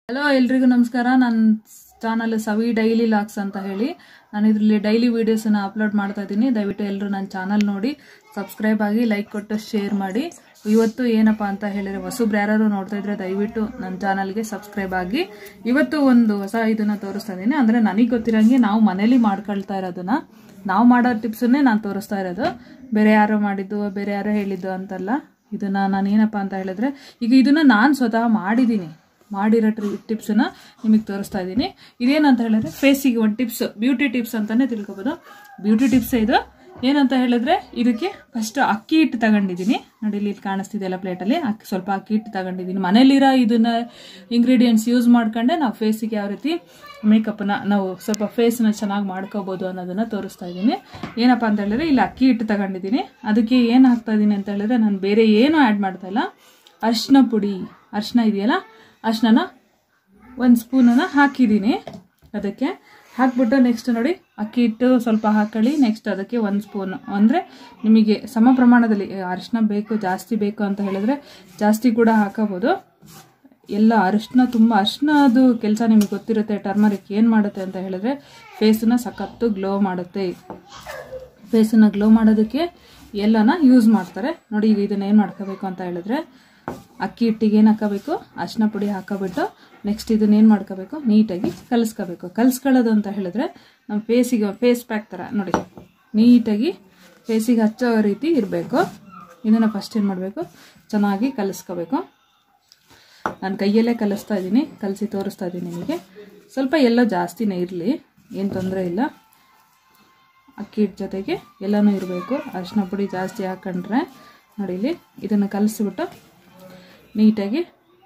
hello ಎಲ್ರಿಗೂ ನಮಸ್ಕಾರ ನನ್ನ ಚಾನಲ್ ಸವಿ ಡೈಲಿ ಲಾಕ್ಸ್ ಅಂತ ಹೇಳಿ ನಾನು ಇದರಲ್ಲಿ ಡೈಲಿ ವೀಡಿಯೋಸನ್ನು ಅಪ್ಲೋಡ್ ಮಾಡ್ತಾ ಇದ್ದೀನಿ ದಯವಿಟ್ಟು ಎಲ್ಲರೂ ನನ್ನ ಚಾನಲ್ ನೋಡಿ ಸಬ್ಸ್ಕ್ರೈಬ್ ಆಗಿ ಲೈಕ್ ಕೊಟ್ಟು ಶೇರ್ ಮಾಡಿ ಇವತ್ತು ಏನಪ್ಪ ಅಂತ ಹೇಳಿದ್ರೆ ಹೊಸಬ್ರು ಯಾರು ನೋಡ್ತಾ ಇದ್ರೆ ದಯವಿಟ್ಟು ನನ್ನ ಚಾನಲ್ಗೆ ಸಬ್ಸ್ಕ್ರೈಬ್ ಆಗಿ ಇವತ್ತು ಒಂದು ಹೊಸ ಇದನ್ನ ತೋರಿಸ್ತಾ ಇದ್ದೀನಿ ಅಂದರೆ ನನಗೆ ಗೊತ್ತಿರಂಗೆ ನಾವು ಮನೇಲಿ ಮಾಡ್ಕೊಳ್ತಾ ಇರೋದನ್ನ ನಾವು ಮಾಡೋ ಟಿಪ್ಸನ್ನೇ ನಾನು ತೋರಿಸ್ತಾ ಇರೋದು ಬೇರೆ ಯಾರೋ ಮಾಡಿದ್ದು ಬೇರೆ ಯಾರೋ ಹೇಳಿದ್ದು ಅಂತಲ್ಲ ಇದನ್ನ ನಾನು ಏನಪ್ಪ ಅಂತ ಹೇಳಿದ್ರೆ ಈಗ ಇದನ್ನ ನಾನು ಸ್ವತಃ ಮಾಡಿದ್ದೀನಿ ಮಾಡಿರೋ ಟ್ರಿ ಟಿಪ್ಸನ್ನ ನಿಮಗೆ ತೋರಿಸ್ತಾ ಇದ್ದೀನಿ ಇದೇನಂತ ಹೇಳಿದ್ರೆ ಫೇಸಿಗೆ ಒಂದು ಟಿಪ್ಸ್ ಬ್ಯೂಟಿ ಟಿಪ್ಸ್ ಅಂತಾನೆ ತಿಳ್ಕೊಬೋದು ಬ್ಯೂಟಿ ಟಿಪ್ಸ್ ಇದು ಏನಂತ ಹೇಳಿದ್ರೆ ಇದಕ್ಕೆ ಫಸ್ಟ್ ಅಕ್ಕಿ ಹಿಟ್ಟು ತಗೊಂಡಿದ್ದೀನಿ ನೋಡಿ ಇಲ್ಲಿ ಕಾಣಿಸ್ತಿದೆಯಲ್ಲ ಪ್ಲೇಟಲ್ಲಿ ಅಕ್ಕಿ ಸ್ವಲ್ಪ ಅಕ್ಕಿ ಹಿಟ್ಟು ತಗೊಂಡಿದ್ದೀನಿ ಮನೇಲಿರೋ ಇದನ್ನ ಇಂಗ್ರೀಡಿಯೆಂಟ್ಸ್ ಯೂಸ್ ಮಾಡ್ಕೊಂಡೆ ನಾವು ಫೇಸಿಗೆ ಯಾವ ರೀತಿ ಮೇಕಪ್ನ ನಾವು ಸ್ವಲ್ಪ ಫೇಸ್ನ ಚೆನ್ನಾಗಿ ಮಾಡ್ಕೋಬೋದು ಅನ್ನೋದನ್ನ ತೋರಿಸ್ತಾ ಇದ್ದೀನಿ ಏನಪ್ಪ ಅಂತ ಹೇಳಿದ್ರೆ ಇಲ್ಲಿ ಅಕ್ಕಿ ಹಿಟ್ಟು ತಗೊಂಡಿದ್ದೀನಿ ಅದಕ್ಕೆ ಏನು ಹಾಕ್ತಾ ಇದ್ದೀನಿ ಅಂತ ಹೇಳಿದ್ರೆ ನಾನು ಬೇರೆ ಏನೂ ಆ್ಯಡ್ ಮಾಡ್ತಾ ಇಲ್ಲ ಅರಿಶಿನ ಪುಡಿ ಅರಿಶಿನ ಇದೆಯಲ್ಲ ಅರಿಶಿನ ಒಂದು ಸ್ಪೂನನ್ನು ಹಾಕಿದ್ದೀನಿ ಅದಕ್ಕೆ ಹಾಕ್ಬಿಟ್ಟು ನೆಕ್ಸ್ಟ್ ನೋಡಿ ಅಕ್ಕಿ ಹಿಟ್ಟು ಸ್ವಲ್ಪ ಹಾಕೊಳ್ಳಿ ನೆಕ್ಸ್ಟ್ ಅದಕ್ಕೆ ಒಂದು ಸ್ಪೂನ್ ಅಂದರೆ ನಿಮಗೆ ಸಮ ಪ್ರಮಾಣದಲ್ಲಿ ಅರಿಶಿನ ಬೇಕು ಜಾಸ್ತಿ ಬೇಕು ಅಂತ ಹೇಳಿದ್ರೆ ಜಾಸ್ತಿ ಕೂಡ ಹಾಕೋಬೋದು ಎಲ್ಲ ಅರಿಶಿನ ತುಂಬ ಅರಿಶಿನದು ಕೆಲಸ ನಿಮಗೆ ಗೊತ್ತಿರುತ್ತೆ ಟರ್ಮರಿಕ್ ಏನು ಮಾಡುತ್ತೆ ಅಂತ ಹೇಳಿದ್ರೆ ಫೇಸನ್ನ ಸಖತ್ತು ಗ್ಲೋ ಮಾಡುತ್ತೆ ಫೇಸನ್ನ ಗ್ಲೋ ಮಾಡೋದಕ್ಕೆ ಎಲ್ಲನ ಯೂಸ್ ಮಾಡ್ತಾರೆ ನೋಡಿ ಈಗ ಇದನ್ನ ಏನು ಮಾಡ್ಕೋಬೇಕು ಅಂತ ಹೇಳಿದ್ರೆ ಅಕ್ಕಿ ಹಿಟ್ಟಿಗೆ ಏನು ಹಾಕೋಬೇಕು ಅರಿಶಿನ ಪುಡಿ ಹಾಕೋಬಿಟ್ಟು ನೆಕ್ಸ್ಟ್ ಇದನ್ನ ಏನು ಮಾಡ್ಕೋಬೇಕು ನೀಟಾಗಿ ಕಲಿಸ್ಕೋಬೇಕು ಕಲಿಸ್ಕೊಳ್ಳೋದು ಅಂತ ಹೇಳಿದ್ರೆ ನಮ್ಮ ಫೇಸಿಗೆ ಫೇಸ್ ಪ್ಯಾಕ್ ಥರ ನೋಡಿ ನೀಟಾಗಿ ಫೇಸಿಗೆ ಹಚ್ಚೋ ರೀತಿ ಇರಬೇಕು ಇದನ್ನು ಫಸ್ಟ್ ಏನು ಮಾಡಬೇಕು ಚೆನ್ನಾಗಿ ಕಲಿಸ್ಕೋಬೇಕು ನಾನು ಕೈಯಲ್ಲೇ ಕಲಿಸ್ತಾ ಇದ್ದೀನಿ ಕಲಸಿ ತೋರಿಸ್ತಾ ಇದ್ದೀನಿ ನಿಮಗೆ ಸ್ವಲ್ಪ ಎಲ್ಲೋ ಜಾಸ್ತಿನೇ ಇರಲಿ ಏನು ತೊಂದರೆ ಇಲ್ಲ ಅಕ್ಕಿ ಹಿಟ್ಟು ಜೊತೆಗೆ ಎಲ್ಲನೂ ಇರಬೇಕು ಅರಿಶಿನ ಪುಡಿ ಜಾಸ್ತಿ ಹಾಕೊಂಡ್ರೆ ನೋಡಿ ಇಲ್ಲಿ ಇದನ್ನು ಕಲಿಸ್ಬಿಟ್ಟು ನೀಟಾಗಿ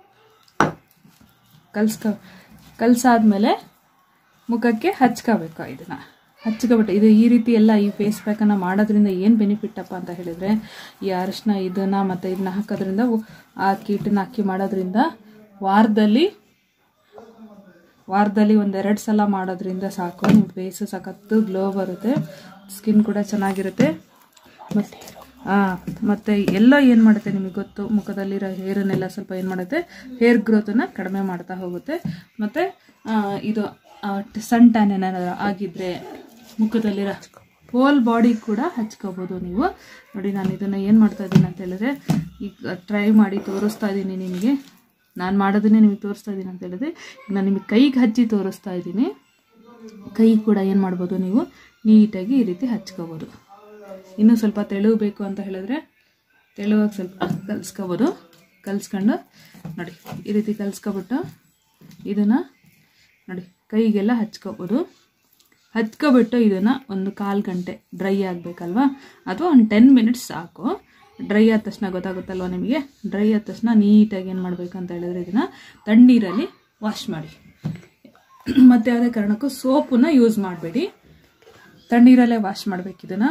ಕಲ್ಸ್ಕೊ ಕಲಸಾದ್ಮೇಲೆ ಮುಖಕ್ಕೆ ಹಚ್ಕೋಬೇಕು ಇದನ್ನು ಹಚ್ಕೊಬಿಟ್ಟು ಇದು ಈ ರೀತಿ ಎಲ್ಲ ಈ ಫೇಸ್ ಪ್ಯಾಕನ್ನು ಮಾಡೋದ್ರಿಂದ ಏನು ಬೆನಿಫಿಟ್ಟಪ್ಪ ಅಂತ ಹೇಳಿದರೆ ಈ ಅರಿಶಿನ ಇದನ್ನು ಮತ್ತು ಇದನ್ನ ಹಾಕೋದ್ರಿಂದ ಆ ಕೀಟನ ಅಕ್ಕಿ ಮಾಡೋದ್ರಿಂದ ವಾರದಲ್ಲಿ ವಾರದಲ್ಲಿ ಒಂದೆರಡು ಸಲ ಮಾಡೋದ್ರಿಂದ ಸಾಕು ನಿಮ್ಮ ಫೇಸು ಸಖತ್ತು ಗ್ಲೋ ಬರುತ್ತೆ ಸ್ಕಿನ್ ಕೂಡ ಚೆನ್ನಾಗಿರುತ್ತೆ ಮತ್ತು ಹಾಂ ಮತ್ತು ಎಲ್ಲ ಏನು ಮಾಡುತ್ತೆ ನಿಮಗೆ ಗೊತ್ತು ಮುಖದಲ್ಲಿರೋ ಹೇರನ್ನೆಲ್ಲ ಸ್ವಲ್ಪ ಏನು ಮಾಡುತ್ತೆ ಹೇರ್ ಗ್ರೋತನ್ನು ಕಡಿಮೆ ಮಾಡ್ತಾ ಹೋಗುತ್ತೆ ಮತ್ತು ಇದು ಸನ್ ಟ್ಯಾನ್ ಏನಾದ್ರು ಆಗಿದ್ದರೆ ಮುಖದಲ್ಲಿರೋ ಹೋಲ್ ಬಾಡಿ ಕೂಡ ಹಚ್ಕೋಬೋದು ನೀವು ನೋಡಿ ನಾನು ಇದನ್ನು ಏನು ಮಾಡ್ತಾ ಇದ್ದೀನಿ ಅಂತ ಹೇಳಿದ್ರೆ ಈಗ ಟ್ರೈ ಮಾಡಿ ತೋರಿಸ್ತಾ ಇದ್ದೀನಿ ನಿಮಗೆ ನಾನು ಮಾಡೋದನ್ನೇ ನಿಮಗೆ ತೋರಿಸ್ತಾ ಇದ್ದೀನಿ ಅಂತ ಹೇಳಿದ್ರೆ ಈಗ ನಾನು ನಿಮಗೆ ಕೈಗೆ ಹಚ್ಚಿ ತೋರಿಸ್ತಾ ಇದ್ದೀನಿ ಕೈ ಕೂಡ ಏನು ಮಾಡ್ಬೋದು ನೀವು ನೀಟಾಗಿ ಈ ರೀತಿ ಹಚ್ಕೋಬೋದು ಇನ್ನೂ ಸ್ವಲ್ಪ ತೆಳು ಬೇಕು ಅಂತ ಹೇಳಿದ್ರೆ ತೆಳುವಾಗಿ ಸ್ವಲ್ಪ ಕಲಿಸ್ಕೋಬೋದು ಕಲಿಸ್ಕೊಂಡು ನೋಡಿ ಈ ರೀತಿ ಕಲಿಸ್ಕೊಬಿಟ್ಟು ಇದನ್ನು ನೋಡಿ ಕೈಗೆಲ್ಲ ಹಚ್ಕೋಬೋದು ಹಚ್ಕೊಬಿಟ್ಟು ಇದನ್ನು ಒಂದು ಕಾಲು ಗಂಟೆ ಡ್ರೈ ಆಗಬೇಕಲ್ವಾ ಅಥವಾ ಒಂದು ಟೆನ್ ಮಿನಿಟ್ಸ್ ಸಾಕು ಡ್ರೈ ಆದ ತಕ್ಷಣ ಗೊತ್ತಾಗುತ್ತಲ್ವ ನಿಮಗೆ ಡ್ರೈ ಆದ ತಕ್ಷಣ ನೀಟಾಗಿ ಏನು ಮಾಡಬೇಕು ಅಂತ ಹೇಳಿದ್ರೆ ಇದನ್ನು ತಣ್ಣೀರಲ್ಲಿ ವಾಶ್ ಮಾಡಿ ಮತ್ತು ಯಾವುದೇ ಕಾರಣಕ್ಕೂ ಸೋಪನ್ನ ಯೂಸ್ ಮಾಡಬೇಡಿ ತಣ್ಣೀರಲ್ಲೇ ವಾಶ್ ಮಾಡಬೇಕು ಇದನ್ನು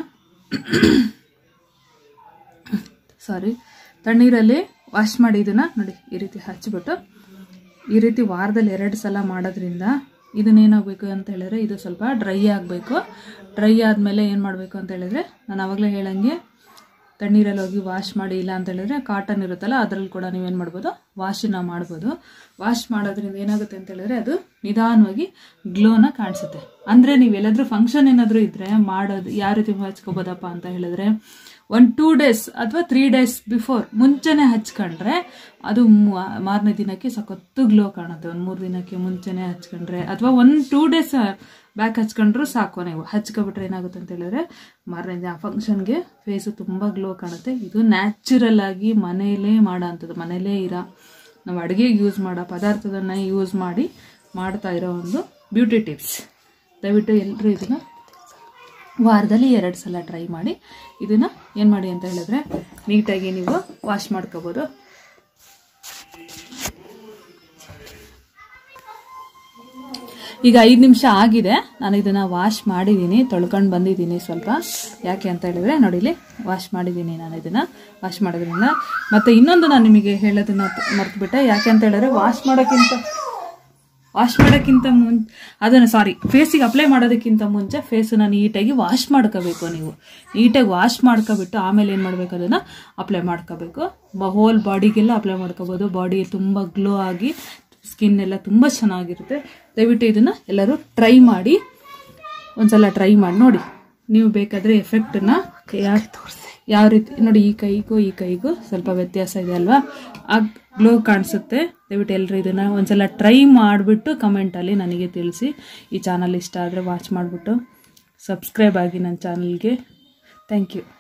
ಸಾರಿ ತಣ್ಣೀರಲ್ಲಿ ವಾಶ್ ಮಾಡಿ ಇದನ್ನು ನೋಡಿ ಈ ರೀತಿ ಹಚ್ಬಿಟ್ಟು ಈ ರೀತಿ ವಾರದಲ್ಲಿ ಎರಡು ಸಲ ಮಾಡೋದ್ರಿಂದ ಇದನ್ನೇನಾಗಬೇಕು ಅಂತ ಹೇಳಿದ್ರೆ ಇದು ಸ್ವಲ್ಪ ಡ್ರೈ ಆಗಬೇಕು ಡ್ರೈ ಆದಮೇಲೆ ಏನು ಮಾಡಬೇಕು ಅಂತ ಹೇಳಿದ್ರೆ ನಾನು ಆವಾಗಲೇ ಹೇಳಂಗೆ ತಣ್ಣೀರಲ್ಲಿ ಹೋಗಿ ವಾಶ್ ಮಾಡಿ ಇಲ್ಲ ಅಂತ ಹೇಳಿದ್ರೆ ಕಾಟನ್ ಇರುತ್ತಲ್ಲ ಅದರಲ್ಲಿ ಕೂಡ ನೀವೇನು ಮಾಡ್ಬೋದು ವಾಶನ್ನ ಮಾಡ್ಬೋದು ವಾಶ್ ಮಾಡೋದ್ರಿಂದ ಏನಾಗುತ್ತೆ ಅಂತ ಹೇಳಿದ್ರೆ ಅದು ನಿಧಾನವಾಗಿ ಗ್ಲೋನ ಕಾಣಿಸುತ್ತೆ ಅಂದರೆ ನೀವು ಎಲ್ಲಾದರೂ ಫಂಕ್ಷನ್ ಏನಾದರೂ ಇದ್ದರೆ ಮಾಡೋದು ಯಾವ ರೀತಿ ಹಚ್ಕೋಬೋದಪ್ಪ ಅಂತ ಹೇಳಿದ್ರೆ ಒಂದು ಟೂ ಡೇಸ್ ಅಥವಾ ತ್ರೀ ಡೇಸ್ ಬಿಫೋರ್ ಮುಂಚೆನೇ ಹಚ್ಕೊಂಡ್ರೆ ಅದು ಮಾರನೇ ದಿನಕ್ಕೆ ಸಖತ್ತು ಗ್ಲೋ ಕಾಣುತ್ತೆ ಒಂದು ಮೂರು ದಿನಕ್ಕೆ ಮುಂಚೆನೇ ಹಚ್ಕೊಂಡ್ರೆ ಅಥವಾ ಒಂದು ಟೂ ಡೇಸ್ ಬ್ಯಾಕ್ ಹಚ್ಕೊಂಡ್ರು ಸಾಕು ನೀವು ಹಚ್ಕೊಬಿಟ್ರೆ ಏನಾಗುತ್ತೆ ಅಂತ ಹೇಳಿದ್ರೆ ಮಾರನೇ ದಿನ ಫಂಕ್ಷನ್ಗೆ ಫೇಸು ತುಂಬ ಗ್ಲೋ ಕಾಣುತ್ತೆ ಇದು ನ್ಯಾಚುರಲ್ ಆಗಿ ಮನೆಯಲ್ಲೇ ಮಾಡೋ ಅಂಥದ್ದು ಮನೆಯಲ್ಲೇ ಇರೋ ನಾವು ಅಡುಗೆಗೆ ಯೂಸ್ ಮಾಡೋ ಪದಾರ್ಥದನ್ನು ಯೂಸ್ ಮಾಡಿ ಮಾಡ್ತಾ ಇರೋ ಒಂದು ಬ್ಯೂಟಿ ಟಿಪ್ಸ್ ದಯವಿಟ್ಟು ಎಲ್ಲರೂ ಇದನ್ನು ವಾರದಲ್ಲಿ ಎರಡು ಸಲ ಟ್ರೈ ಮಾಡಿ ಇದನ್ನು ಏನು ಮಾಡಿ ಅಂತ ಹೇಳಿದ್ರೆ ನೀಟಾಗಿ ನೀವು ವಾಶ್ ಮಾಡ್ಕೋಬೋದು ಈಗ ಐದು ನಿಮಿಷ ಆಗಿದೆ ನಾನು ಇದನ್ನು ವಾಶ್ ಮಾಡಿದ್ದೀನಿ ತೊಳ್ಕೊಂಡು ಬಂದಿದ್ದೀನಿ ಸ್ವಲ್ಪ ಯಾಕೆ ಅಂತ ಹೇಳಿದ್ರೆ ನೋಡಿಲಿ ವಾಶ್ ಮಾಡಿದ್ದೀನಿ ನಾನು ಇದನ್ನು ವಾಶ್ ಮಾಡೋದ್ರಿಂದ ಮತ್ತು ಇನ್ನೊಂದು ನಾನು ನಿಮಗೆ ಹೇಳೋದನ್ನ ಮರ್ತ್ಬಿಟ್ಟೆ ಯಾಕೆ ಅಂತ ಹೇಳಿದ್ರೆ ವಾಶ್ ಮಾಡೋಕ್ಕಿಂತ ವಾಶ್ ಮಾಡೋಕ್ಕಿಂತ ಮುಂಚೆ ಅದನ್ನು ಸಾರಿ ಫೇಸಿಗೆ ಅಪ್ಲೈ ಮಾಡೋದಕ್ಕಿಂತ ಮುಂಚೆ ಫೇಸನ್ನ ನೀಟಾಗಿ ವಾಶ್ ಮಾಡ್ಕೋಬೇಕು ನೀವು ನೀಟಾಗಿ ವಾಶ್ ಮಾಡ್ಕೊಬಿಟ್ಟು ಆಮೇಲೆ ಏನು ಮಾಡಬೇಕು ಅದನ್ನು ಅಪ್ಲೈ ಮಾಡ್ಕೋಬೇಕು ಹೋಲ್ ಬಾಡಿಗೆಲ್ಲ ಅಪ್ಲೈ ಮಾಡ್ಕೋಬೋದು ಬಾಡಿ ತುಂಬ ಗ್ಲೋ ಆಗಿ ಸ್ಕಿನ್ ಎಲ್ಲ ತುಂಬ ಚೆನ್ನಾಗಿರುತ್ತೆ ದಯವಿಟ್ಟು ಇದನ್ನು ಎಲ್ಲರೂ ಟ್ರೈ ಮಾಡಿ ಒಂದ್ಸಲ ಟ್ರೈ ಮಾಡಿ ನೋಡಿ ನೀವು ಬೇಕಾದರೆ ಎಫೆಕ್ಟನ್ನ ಯಾವ ಯಾವ ರೀತಿ ನೋಡಿ ಈ ಕೈಗೂ ಈ ಕೈಗೂ ಸ್ವಲ್ಪ ವ್ಯತ್ಯಾಸ ಇದೆ ಅಲ್ವಾ ಆ ಗ್ಲೋ ಕಾಣಿಸುತ್ತೆ ದಯವಿಟ್ಟು ಎಲ್ಲರೂ ಇದನ್ನು ಒಂದ್ಸಲ ಟ್ರೈ ಮಾಡಿಬಿಟ್ಟು ಕಮೆಂಟಲ್ಲಿ ನನಗೆ ತಿಳಿಸಿ ಈ ಚಾನಲ್ ಇಷ್ಟ ಆದರೆ ವಾಚ್ ಮಾಡಿಬಿಟ್ಟು ಸಬ್ಸ್ಕ್ರೈಬ್ ಆಗಿ ನನ್ನ ಚಾನಲ್ಗೆ ಥ್ಯಾಂಕ್ ಯು